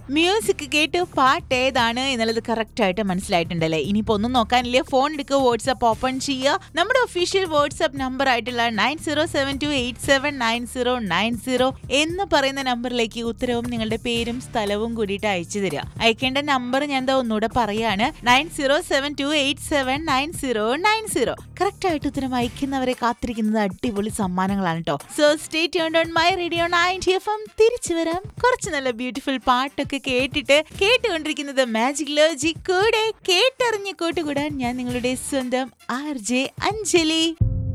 music കേട്ട് പാട്ട് ഏതാണ് എന്നുള്ളത് കറക്റ്റ് ആയിട്ട് മനസ്സിലായിട്ടുണ്ടല്ലേ ഇനിയിപ്പോ ഒന്നും നോക്കാനില്ല ഫോൺ എടുക്കുക വാട്സ്ആപ്പ് ഓപ്പൺ ചെയ്യുക നമ്മുടെ ഒഫീഷ്യൽ വാട്സ്ആപ്പ് നമ്പർ ആയിട്ടുള്ള nine zero seven two eight seven nine zero nine zero എന്ന് പറയുന്ന നമ്പറിലേക്ക് ഉത്തരവും നിങ്ങളുടെ പേരും സ്ഥലവും കൂടിയിട്ട് അയച്ചു തരിക അയക്കേണ്ട നമ്പർ ഞാൻ എന്താ ഒന്നുകൂടെ പറയാണ് nine zero seven two eight seven nine zero nine zero correct ആയിട്ട് ഉത്തരം അയക്കുന്നവരെ കാത്തിരിക്കുന്നത് അടിപൊളി സമ്മാനങ്ങളാണ് കേട്ടോ so stay tuned on my radio ninety F M തിരിച്ചു വരാം കുറച്ച് നല്ല ബ്യൂട്ടിഫുൾ പാട്ടൊക്കെ കേട്ടിട്ട് കേട്ടുകൊണ്ടിരിക്കുന്നത് മാജിക് ലോജി കൂടെ കേട്ടറിഞ്ഞ് കൂട്ടുകൂടാൻ ഞാൻ നിങ്ങളുടെ സ്വന്തം ആർ ജെ അഞ്ജലി